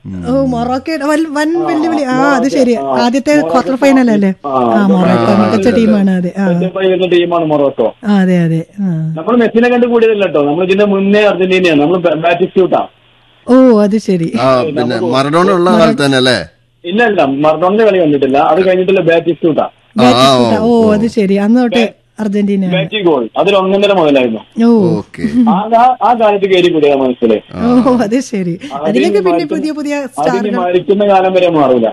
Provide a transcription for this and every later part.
ഓ Morocco വൻ- വൻ വെല്ലുവിളി ആ അത് ശരി ആദ്യത്തെ ക്വാർട്ടർ ഫൈനൽ അല്ലേ ആ മൊറോക്കോ മികച്ച ടീമാണ് അതെ ആ സെറ്റപ്പായി വരുന്ന ടീമാണ് മൊറോക്കോ ആ, അതെ അതെ ആ നമ്മൾ മെസ്സിനെ കണ്ട് കൂടിയതല്ല കേട്ടോ നമ്മൾ ഇതിന്റെ മുന്നേ അർജന്റീനയാണ് നമ്മൾ ബാറ്റിറ്റ്യൂട്ടാ ഓ അത് ശരി ആ പിന്നെ മറഡോണ ഉള്ള കാലത്ത് തന്നെ അല്ലേ ഇല്ല ഇല്ല മറഡോണിന്റെ കളി കണ്ടിട്ടില്ല അത് കഴിഞ്ഞിട്ടുള്ള ബാറ്റിറ്റ്യൂട്ടാ ആ ആ, ബാറ്റിസ്റ്റ. ഓ അത് ശരി അന്ന് തൊട്ട് അർജന്റീന ബാറ്റി ഗോൾ അതിൽ ഒന്നര മുതലായിരുന്നു ഓ ഓക്കെ ആ ആ- ആ കാലത്ത് കയറി കൂടിയ മനസ്സിലെ ഓ അത് ശരി അതിലേക്ക് പിന്നെ പുതിയ പുതിയ അതിന് സ്റ്റാറുകൾ മരിക്കുന്ന കാലം വരെ മാറൂല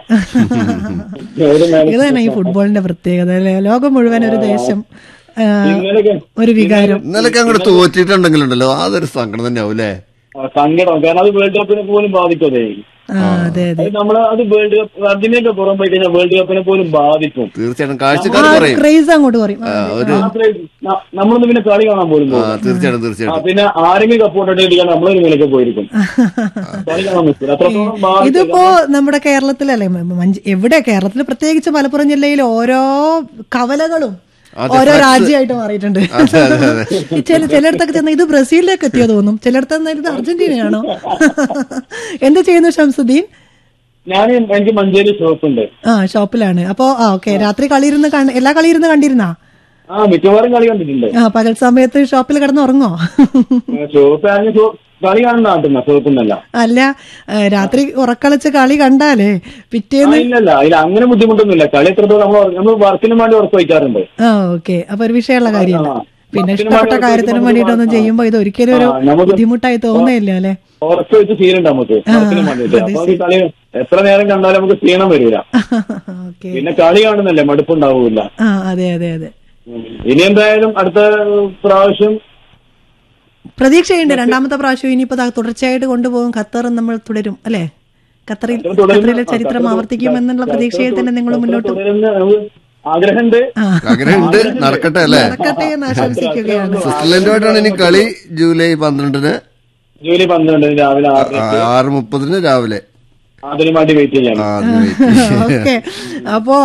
ഒരു നേരം ഇതാണ് ഈ ഫുട്ബോളിന്റെ പ്രത്യേകത അല്ലേ ലോകം മുഴുവൻ ഒരു ദേശം ആ, ഇന്നലെയൊക്കെ ഒരു വികാരം ഇന്നലൊക്കെ അങ്ങോട്ട് തോറ്റിട്ടുണ്ടെങ്കിലുണ്ടല്ലോ അതൊരു സങ്കടം തന്നെ ആവും അല്ലേ ആ, സങ്കടം കാരണം അത് വേൾഡ് കപ്പിനെ പോലും ബാധിക്കും അതേ ആ അതെ അതെ അത് നമ്മള് അത് വേൾഡ് കപ്പ് അർജന്റീനയൊക്കെ പുറം പോയി കഴിഞ്ഞാൽ വേൾഡ് കപ്പിനെ പോലും ബാധിക്കും തീർച്ചയായിട്ടും കാഴ്ചക്കാർ പറയും ക്രേസ് അങ്ങോട്ട് പറയും ആ, മാത്രമേ ന- നമ്മളൊന്നും പിന്നെ കളി കാണാൻ പോലും ആ പോകും തീർച്ചയായിട്ടും ആ, തീർച്ചയായിട്ടും പിന്നെ ആരെങ്കിലും കപ്പ് കൊണ്ടിട്ടിരിക്കാൻ നമ്മളൊരു നിലയ്ക്ക് പോയിരിക്കും കളി കാണാൻ പറ്റില്ല അത്രത്തോളം ബാധിക്കും ഇതിപ്പോ നമ്മുടെ കേരളത്തിലല്ലേ മ- മഞ്ച് എവിടെ കേരളത്തിൽ പ്രത്യേകിച്ച് മലപ്പുറം ജില്ലയിൽ ഓരോ കവലകളും ഓരോ രാജ്യമായിട്ട് മാറിയിട്ടുണ്ട് ചില ചിലയിടത്തൊക്കെ ചെന്ന ഇത് ബ്രസീലിലേക്ക് എത്തിയോ തോന്നും ചിലയിടത്ത് ചെന്നാ ഇത് അർജന്റീനയാണോ എന്ത് ചെയ്യുന്നു ഷംസുദ്ദീൻ ഞാൻ എനിക്ക് മഞ്ചേരി ഷോപ്പ് ഉണ്ട് ആ ഷോപ്പിലാണ് അപ്പോ ആ ഓക്കെ രാത്രി കളിയിരുന്ന് കണ്ട് എല്ലാ കളിയിരുന്ന് കണ്ടിരുന്നാ ആ മിക്കവാറും കളി കണ്ടിട്ടുണ്ട് ആ പകൽ സമയത്ത് ഷോപ്പിൽ കിടന്ന് ഉറങ്ങോ ഷോപ്പ് ആണെങ്കിൽ ഷോ- കളി കാണുന്ന നാട്ടുന്ന ഷോപ്പിന്നല്ല അല്ല ആ, രാത്രി ഉറക്കളിച്ച് കളി കണ്ടാലേ പിറ്റേന്ന് ഇല്ലല്ല അതിൽ അങ്ങനെ ബുദ്ധിമുട്ടൊന്നുമില്ല കളി എത്രത്തോളം നമ്മൾ നമ്മൾ വർക്കിന് വേണ്ടി ഉറപ്പ് വയ്ക്കാറുണ്ട് ആ ഓക്കെ അപ്പൊ ഒരു വിഷയമുള്ള കാര്യമല്ല ആ. പിന്നെ ഭക്ഷണം ഇഷ്ടപ്പെട്ട വാങ്ങി കാര്യത്തിന് നമുക്ക് വേണ്ടിയിട്ടൊന്നും ആ. ചെയ്യുമ്പോ ഇത് ഒരിക്കലും ഒരു ആ, നമുക്ക് ബുദ്ധിമുട്ടായി തോന്നുന്നില്ല അല്ലേ ഉറപ്പ് വെച്ച് ശീലുണ്ട് നമുക്ക് വർക്കിന് വേണ്ടിയിട്ട് അപ്പൊ അത് കളി എത്ര നേരം കണ്ടാലും നമുക്ക് ക്ഷീണം വരില്ല ഓക്കെ പിന്നെ കളി കാണുന്നല്ലേ മടുപ്പുണ്ടാവൂല ആ അതെ അതെ അതെ ഇനി എന്തായാലും അടുത്ത പ്രാവശ്യം പ്രതീക്ഷയുണ്ട് രണ്ടാമത്തെ പ്രാവശ്യം ഇനിയിപ്പോ ദാ തുടർച്ചയായിട്ട് കൊണ്ടുപോകും ഖത്തർ നമ്മൾ തുടരും അല്ലേ ഖത്തറിൽ ഖത്തർ തുടരുന്ന- ഖത്തറിലെ ചരിത്രം ആവർത്തിക്കുമെന്നുള്ള പ്രതീക്ഷയിൽ തന്നെ നിങ്ങൾ മുന്നോട്ട് തുടരുന്ന നമുക്ക് ആഗ്രഹമുണ്ട് ആ ആഗ്രഹമുണ്ട് നടക്കട്ടെ അല്ലേ നടക്കട്ടെ എന്ന് ആശംസിക്കുകയാണ് സ്വിറ്റ്സർലൻഡുമായിട്ടാണ് ഇനി കളി ജൂലൈ പന്ത്രണ്ടിന് ജൂലൈ പന്ത്രണ്ടിന് രാവിലെ ആറ് ആ, ആറ് മുപ്പതിന് രാവിലെ അതിനു വേണ്ടി വെയിറ്റ് ചെയ്യാം ആ, അതിന് wait. ഓക്കെ അപ്പോ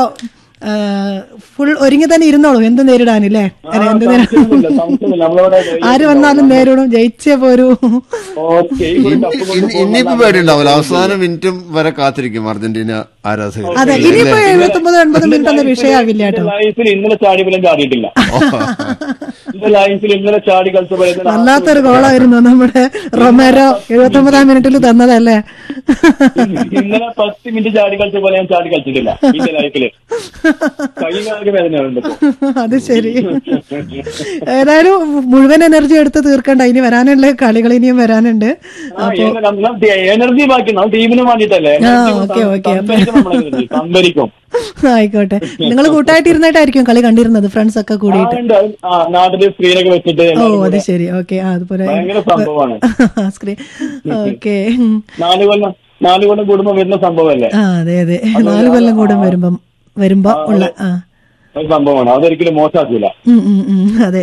ഫുൾ ഒരുങ്ങി തന്നെ ഇരുന്നോളൂ എന്ത് നേരിടാനില്ലേ അല്ലെ എന്ത് നേരിടാൻ സംശയമൊന്നുമില്ല, സംശയമൊമില്ല. നമ്മളവിടെ ആര് വന്നാലും നേരിടും ജയിച്ചേ പോരൂ ഓക്കെ ഈ ഒരു കപ്പ് കൊണ്ട് ഇനി- ഇനിയിപ്പോ പേടിയുണ്ടാവില്ല അവസാന മിനിറ്റും വരെ കാത്തിരിക്കും അർജന്റീന ആരാധകർ അതെ ഇനിയിപ്പോ എഴുപത്തൊമ്പത് എൺപത് മിനിറ്റ് ഒന്നും വിഷയമാവില്ല കേട്ടോ എന്റെ ലൈഫിൽ ഇന്നലെ ചാടി പോലും ചാടിയിട്ടില്ല എന്റെ ലൈഫിൽ ഇന്നലെ ചാടി കളിച്ച പോലെ ഇന്നലെ വല്ലാത്തൊരു ഗോളായിരുന്നു നമ്മുടെ റൊമേരോ എഴുപത്തൊമ്പതാം മിനിറ്റിൽ തന്നതല്ലേ ഇന്നലെ പത്ത് മിനിറ്റ് ചാടി കളിച്ച പോലെ ഞാൻ ചാടി കളിച്ചിട്ടില്ല എന്റെ ലൈഫില് കൈ കാലൊക്കെ വേദനയുണ്ട് ഇപ്പൊ. അത് ശരി ഏതായാലും മുഴുവൻ എനർജി എടുത്ത് തീർക്കണ്ട ഇനി വരാനുള്ള കളികൾ ഇനിയും വരാനുണ്ട് ആ, എന- നമ്മ- എനർജി ബാക്കി നമ്മൾ ടീമിന് വേണ്ടിട്ടല്ലേ ആ, എനർജി ഓക്കെ, ഓക്കെ. സംഭരിക്കും നമ്മളെ എനർജി, സംഭരിക്കും ആയിക്കോട്ടെ നിങ്ങൾ കൂട്ടായിട്ട് ഇരുന്നിട്ടായിരിക്കും കളി കണ്ടിരുന്നത് ഫ്രണ്ട്സ് ഒക്കെ ആ, കൂടിയിട്ട് ഉണ്ട്. ആ നാട്ടില് സ്ക്രീനൊക്കെ വെച്ചിട്ട് ഓ എല്ലാവരും അത് കൂടെ ശരി ഓക്കെ അതുപോലെ ഭയങ്കര സംഭവമാണ് സ്ക്രീൻ ഓക്കെ നാല് കൊല്ലം നാല് കൊല്ലം കൂടുമ്പോ വരുന്ന സംഭവമല്ലേ ആ അതെ അതെ നാല് കൊല്ലം കൂടെ വരുമ്പം വരുമ്പോ ഉള്ള ആ ഒരു സംഭവമാണ് അതൊരിക്കലും മോശമാക്കൂല ഉം, ഉം, ഉം, അതെ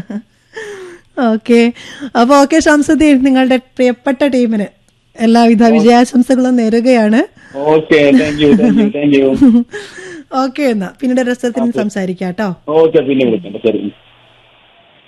ഓക്കെ അപ്പൊ ഓക്കെ ഷംസുദ്ദീൻ നിങ്ങളുടെ പ്രിയപ്പെട്ട ടീമിന് എല്ലാവിധ വിജയാശംസകളും നേരുകയാണ് okay thank you thank you thank you okay എന്നാ പിന്നീട് രസത്തിന് സംസാരിക്കാം കേട്ടോ ഓക്കെ പിന്നെ വിളിക്കണ്ട ശരി